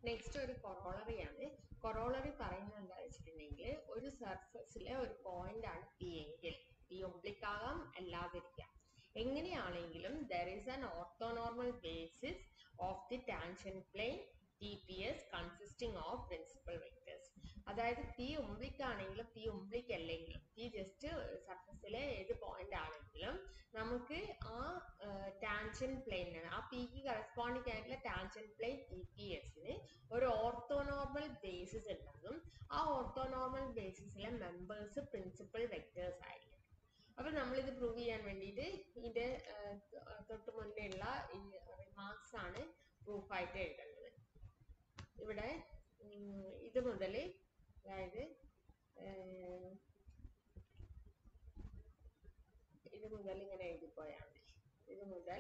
next ഒരു corollary ആണ് corollary പറയുന്നത് എന്താ വെച്ചിട്ടുണ്ടെങ്കിൽ ഒരു സർഫസിലെ ഒരു പോയിന്റ് ആണ് പി എങ്കിൽ പി ഒബ്ലിക് ആകാം അല്ലാതിരിക്കാം എങ്ങനെയാണെങ്കിലും there is an orthonormal basis of the tangent plane T P S consisting of principal vectors അതായത് പി ഉംബ്ലിക് ആണെങ്കിലും പി ഉംബ്ലിക് അല്ലെങ്കിലും പി ജസ്റ്റ് സർഫസിലെ ഏത് പോയിന്റ് ആണെങ്കിലും നമുക്ക് ആ ടാൻഷൻ പ്ലെയിനാണ് ആ പിക്ക് കറസ്പോണ്ടിങ് ആയിട്ടുള്ള ടാൻഷൻ പ്ലെയിൻ ടി പി എസിന് ഒരു ഓർത്തോനോർമൽ ബേസിസ് ഉണ്ടാകും ആ ഓർത്തോനോർമൽ ബേസിസിലെ മെമ്പേഴ്സ് പ്രിൻസിപ്പൽ വെക്ടേഴ്സ് ആയിരിക്കും അപ്പൊ നമ്മൾ ഇത് പ്രൂവ് ചെയ്യാൻ വേണ്ടിയിട്ട് ഇതിന്റെ തൊട്ട് മുന്നേ ഉള്ള ഈ റിമാർക്സ് ആണ് പ്രൂഫായിട്ട് എഴുതേണ്ടത് ഇവിടെ ഇത് മുതൽ അതായത് ഇത് മുതൽ ഇങ്ങനെ എഴുതിപ്പോയാൽ മതി ഇത് മുതൽ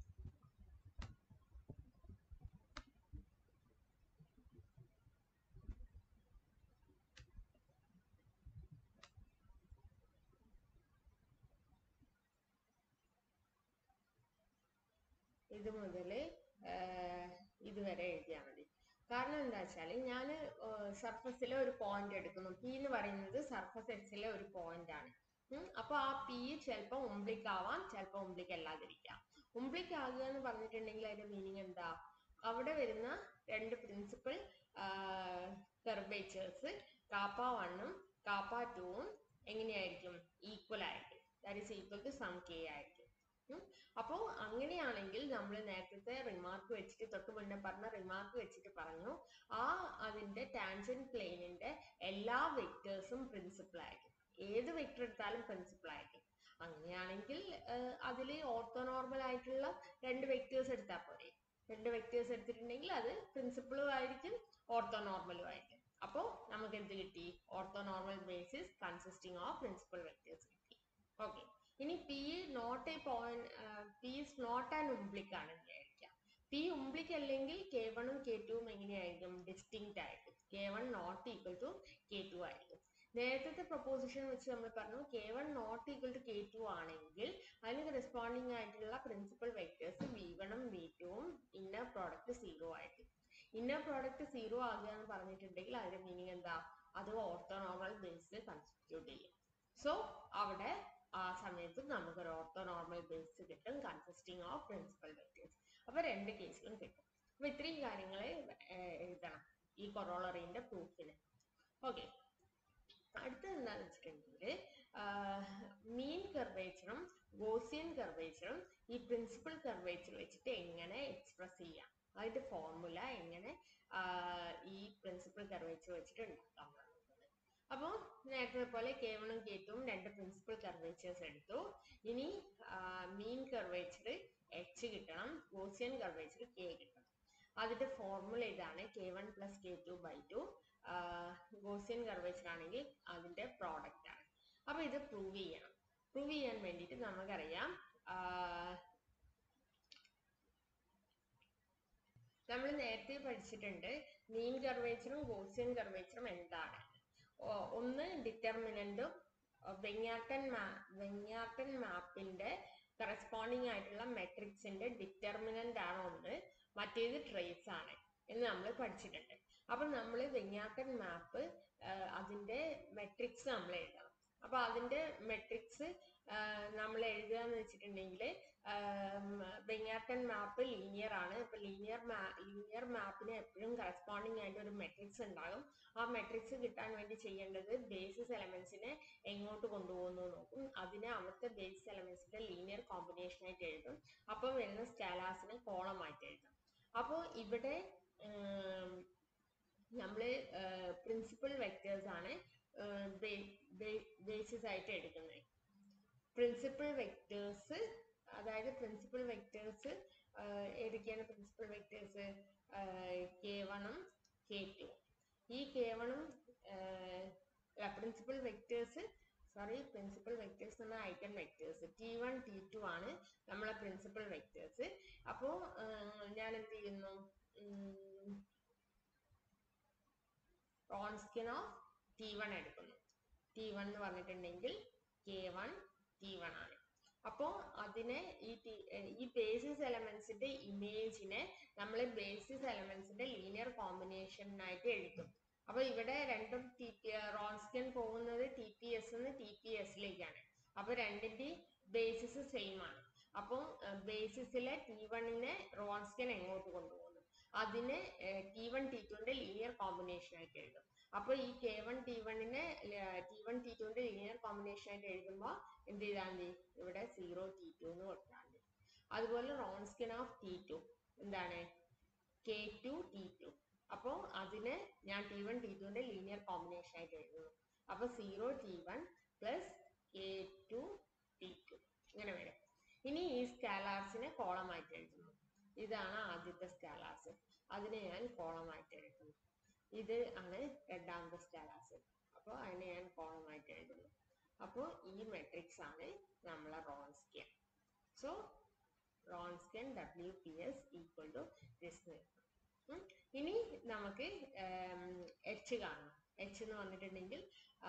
ഇത് മുതൽ ഇതുവരെ എഴുതിയാൽ മതി കാരണം എന്താ വെച്ചാൽ ഞാൻ സർഫസിലെ ഒരു പോയിന്റ് എടുക്കുന്നു പി എന്ന് പറയുന്നത് സർഫസ് എക്സിലെ ഒരു പോയിന്റ് ആണ് അപ്പൊ ആ പി ചിലപ്പോൾ ഉംബ്ലിക് ആവാം ചിലപ്പോൾ ഉംബ്ലിക് അല്ലാതിരിക്കാം ഉംബ്ലിക് ആകുക എന്ന് പറഞ്ഞിട്ടുണ്ടെങ്കിൽ അതിന്റെ മീനിങ് എന്താ അവിടെ വരുന്ന രണ്ട് പ്രിൻസിപ്പൽ കർബേച്ചേഴ്സ് കാപ്പ വണ്ണും കാപ്പ ടൂവും എങ്ങനെയായിരിക്കും ഈക്വൽ ആയിരിക്കും that is equal to some K ആയിരിക്കും അപ്പോൾ അങ്ങനെയാണെങ്കിൽ നമ്മൾ നേരത്തെ റിമാർക്ക് വെച്ചിട്ട് തൊട്ട് മുന്നേ പറഞ്ഞ റിമാർക്ക് വെച്ചിട്ട് പറഞ്ഞു ആ അതിന്റെ ടാൻജൻ പ്ലെയിനിന്റെ എല്ലാ വെക്ടേഴ്സും പ്രിൻസിപ്പിൾ ആയിരിക്കും ഏത് വെക്ടർ എടുത്താലും പ്രിൻസിപ്പിൾ ആയിരിക്കും അങ്ങനെയാണെങ്കിൽ അതിൽ ഓർത്തോനോർമൽ ആയിട്ടുള്ള രണ്ട് വെക്ടേഴ്സ് എടുത്താൽ പോരെ രണ്ട് വെക്ടേഴ്സ് എടുത്തിട്ടുണ്ടെങ്കിൽ അത് പ്രിൻസിപ്പിളും ആയിരിക്കും ഓർത്തോനോർമലും ആയിരിക്കും അപ്പോൾ നമുക്ക് എന്ത് കിട്ടി orthonormal basis consisting of principal vectors കിട്ടി ഓക്കെ ഇനി P not a point P is not an umbilic ആണെന്ന് വിചാരിക്കാം പി ഉംബ്ലിക് അല്ലെങ്കിൽ കെ വണ്ണും കെ ടുവും എങ്ങനെയായിരിക്കും ഡിസ്റ്റിങ്ക്റ്റ് ആയിരിക്കും K one not equal to K two ആയിരിക്കും നേരത്തെ പ്രൊപ്പോസിഷൻ വെച്ച് നമ്മൾ പറഞ്ഞു K one not equal to K two ആണെങ്കിൽ അതിന് കറസ്പോണ്ടിങ് ആയിട്ടുള്ള പ്രിൻസിപ്പൽ വെക്ടേഴ്സ് വി വണ്ണും വി ടുവും ഇന്നർ പ്രോഡക്റ്റ് സീറോ ആയിരിക്കും ഇന്നർ പ്രോഡക്റ്റ് സീറോ ആകുക എന്ന് പറഞ്ഞിട്ടുണ്ടെങ്കിൽ അതിന്റെ മീനിങ് എന്താ അത് ഓർത്തോനോർമൽ ബേസിൽ കൺസ്റ്റിറ്റ്യൂട്ട് ചെയ്യും സോ അവിടെ ആ സമയത്ത് നമുക്കൊരു ഓർത്തോനോർമൽ ബേസ് കിട്ടും കൺസിസ്റ്റിംഗ് ഓഫ് പ്രിൻസിപ്പൽ വെക്ടേഴ്സ് അപ്പൊ രണ്ട് കേസിലും കിട്ടും അപ്പൊ ഇത്രയും കാര്യങ്ങൾ എഴുതണം ഈ കൊറോളറിന്റെ പ്രൂഫിന് ഓക്കെ അടുത്തത് എന്താണെന്ന് വെച്ചിട്ടുണ്ടെങ്കിൽ മീൻ കർവേച്ചറും ഗോസിയൻ കർവേച്ചറും ഈ പ്രിൻസിപ്പൽ കർവേച്ചർ വെച്ചിട്ട് എങ്ങനെ എക്സ്പ്രസ് ചെയ്യാം അതിന്റെ ഫോർമുല എങ്ങനെ ഈ പ്രിൻസിപ്പൽ കർവേച്ചർ വെച്ചിട്ട് ഉണ്ടാക്കാം അപ്പോൾ നേരത്തെ പോലെ കെ വണ്ണും കെ ടുവും രണ്ട് പ്രിൻസിപ്പൽ കർവേച്ചേഴ്സ് എടുത്തു ഇനി മീൻ കർവേച്ചർ എച്ച് കിട്ടണം ഗോസിയൻ കർവേച്ചർ കെ കിട്ടണം അതിന്റെ ഫോർമുല ഇതാണ് K one plus K two by two Gaussian curvature ആണെങ്കിൽ അതിന്റെ പ്രോഡക്റ്റ് ആണ് അപ്പൊ ഇത് പ്രൂവ് ചെയ്യണം പ്രൂവ് ചെയ്യാൻ വേണ്ടിയിട്ട് നമുക്കറിയാം നമ്മൾ നേരത്തെ പഠിച്ചിട്ടുണ്ട് മീൻ കർവേച്ചറും ഗോസിയൻ കർവേച്ചറും എന്താണ് ഒന്ന് ഡിറ്റർമിനന്റും വെങ്ങാട്ടൻ മാ വെങ്ങാട്ടൻ മാപ്പിന്റെ കറസ്പോണ്ടിങ് ആയിട്ടുള്ള മെട്രിക്സിന്റെ ഡിറ്റർമിനന്റ് ആണ് ഒന്ന് മറ്റേത് ട്രേസ് ആണ് എന്ന് നമ്മൾ പഠിച്ചിട്ടുണ്ട് അപ്പൊ നമ്മൾ വെങ്ങാട്ടൻ മാപ്പ് അതിന്റെ മെട്രിക്സ് നമ്മൾ എഴുതണം അപ്പൊ അതിന്റെ മെട്രിക്സ് നമ്മൾ എഴുതുക എന്ന് വെച്ചിട്ടുണ്ടെങ്കിൽ വെങ്ങാട്ടൻ മാപ്പ് ലീനിയർ ആണ് ഇപ്പൊ ലീനിയർ മാ ലീനിയർ മാപ്പിന് എപ്പോഴും കറസ്പോണ്ടിങ് ആയിട്ട് ഒരു മെട്രിക്സ് ഉണ്ടാകും ആ മെട്രിക്സ് കിട്ടാൻ വേണ്ടി ചെയ്യേണ്ടത് ബേസിസ് എലമെന്റ്സിനെ എങ്ങോട്ട് കൊണ്ടുപോകുന്നു നോക്കും അതിനെ അവിടുത്തെ ബേസിസ് എലമെന്റ്സിന്റെ ലീനിയർ കോമ്പിനേഷൻ ആയിട്ട് എഴുതും അപ്പൊ വരുന്ന സ്കാലാസിനെ കോളമായിട്ട് എഴുതും അപ്പോൾ ഇവിടെ നമ്മൾ പ്രിൻസിപ്പൽ വെക്ടേഴ്സ് ആണ് ബേസിസ് ആയിട്ട് എടുക്കുന്നത് പ്രിൻസിപ്പൽ വെക്ടേഴ്സ് അതായത് പ്രിൻസിപ്പൽ വെക്ടേഴ്സ് ഏതൊക്കെയാണ് പ്രിൻസിപ്പൽ വെക്ടേഴ്സ് കെ വണ്ണും കെ ടു ഈ കെ വണ്ണും principal vectors sorry principal vectors എന്ന ഐറ്റം vectors T one T two ആണ് നമ്മളെ പ്രിൻസിപ്പൽ വെക്ടേഴ്സ് അപ്പോൾ ഞാൻ എന്ത് ചെയ്യുന്നു റോൺസ്കിൻ ഓഫ് ടി വൺ എടുക്കുന്നു ടി വൺ എന്ന് പറഞ്ഞിട്ടുണ്ടെങ്കിൽ കെ വൺ ടി വൺ ആണ് അപ്പോൾ അതിനെ ഈ ടി- ഏർ ഈ ബേസിസ് എലമെന്റ്സിന്റെ ഇമേജിനെ നമ്മൾ ബേസിസ് എലമെന്റ്സിന്റെ ലീനിയർ കോമ്പിനേഷനായിട്ട് എഴുതും അപ്പൊ ഇവിടെ രണ്ടും ടി റോൺസ്കിയൻ പോകുന്നത് ടി പി എസ് നിന്ന് ടി പി എസിലേക്കാണ് അപ്പൊ രണ്ടിന്റെയും ബേസിസ് സെയിം ആണ് അപ്പോൾ ബേസിസിലെ ടി വണ്ണിനെ റോൺസ്കിയൻ എങ്ങോട്ട് കൊണ്ടുപോകുന്നു അതിനെ ടി വൺ ടി ടുവിന്റെ ലീനിയർ കോമ്പിനേഷൻ ആയിട്ട് എഴുതും അപ്പൊ ഈ കെ വൺ ടി വണ്ണിനെ ടി വൺ ടി ടുവിന്റെ ലീനിയർ കോമ്പിനേഷൻ ആയിട്ട് എഴുതുമ്പോൾ എന്ത് ചെയ്താൽ മതി ഇവിടെ സീറോ ടി ടു എന്ന് കൊടുത്താൽ മതി അതുപോലെ റോൺസ്കിൻ ഓഫ് ടി ടു എന്താണ് കെ ടു ടി ടു അപ്പോൾ അതിനെ ഞാൻ ടി വൺ ടി ടുവിന്റെ ലീനിയർ കോമ്പിനേഷൻ ആയിട്ട് എഴുതുന്നു അപ്പൊ zero T one plus K two T two ഇങ്ങനെ വരും ഇനി ഈ സ്കാലാർസിനെ കോളമായിട്ട് എഴുതുന്നു ഇതാണ് ആദ്യത്തെ സ്കാലാർസ് അതിനെ ഞാൻ കോളമായിട്ട് എഴുതുന്നു ഇത് ആണ് രണ്ടാമത്തെ സ്കാലാർസ് അപ്പോൾ അതിനെ ഞാൻ കോളമായിട്ട് എഴുതുന്നു അപ്പോൾ ഈ മെട്രിക്സ് ആണ് നമ്മളെ Wronskian so Wronskian W P S equal to this ഇനി നമുക്ക് എച്ച് കാണണം എച്ച് എന്ന് പറഞ്ഞിട്ടുണ്ടെങ്കിൽ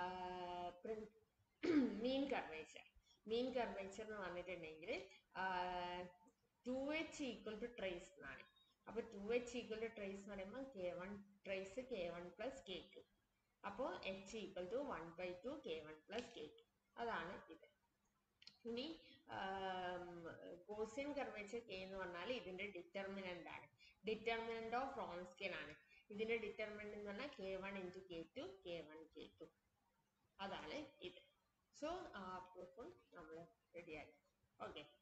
മീൻ കർവേച്ചർ മീൻ കർവേച്ചർ എന്ന് പറഞ്ഞിട്ടുണ്ടെങ്കിൽ two H equal to trace എന്നാണ് അപ്പൊ two H equal to trace എന്ന് പറയുമ്പോൾ K one trace K one plus K two അപ്പോൾ H equal to one by two K one plus K two അതാണ് ഇത് ഇനി ഗോസിയൻ കർവേച്ചർ കെ എന്ന് പറഞ്ഞാൽ ഇതിന്റെ ഡിറ്റർമിനന്റ് ആണ് ഡിറ്റർമിനന്റ് ഓഫ് റോൺസ്കിയൻ ആണ് ഇതിന്റെ ഡിറ്റർമിനന്റ് എന്ന് പറഞ്ഞാൽ K one into K two K one K two അതാണ് ഇത് സോ ആ പ്രൂഫും നമ്മൾ റെഡിയാക്കി ഓക്കെ